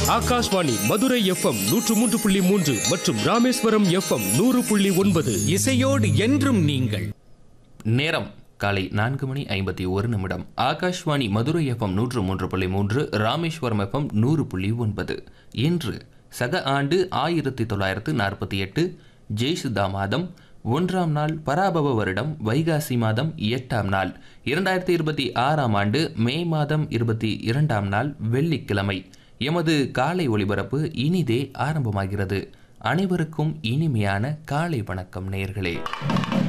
Akashvani Madurai FM நூற்று மூன்று புள்ளி மூன்று மற்றும் ராமேஸ்வரம் எஃப்எம் நூறு புள்ளி ஒன்பது இசையோடு என்றும் நீங்கள் நேரம் காலை நான்கு மணி ஐம்பத்தி ஒரு நிமிடம் ஆகாஷ்வாணி மதுரை எஃப்எம் நூற்று மூன்று புள்ளி மூன்று ராமேஸ்வரம் எஃப்எம் நூறு புள்ளி ஒன்பது இன்று சக ஆண்டு ஆயிரத்தி தொள்ளாயிரத்து நாற்பத்தி எட்டு ஜெய்சுதா மாதம் ஒன்றாம் நாள் பராபவ வருடம் வைகாசி மாதம் எட்டாம் நாள் இரண்டாயிரத்தி இருபத்தி ஆறாம் ஆண்டு மே மாதம் இருபத்தி இரண்டாம் நாள் வெள்ளிக்கிழமை எமது காலை ஒளிபரப்பு இனிதே ஆரம்பமாகிறது அனைவருக்கும் இனிமையான காலை வணக்கம் நேயர்களே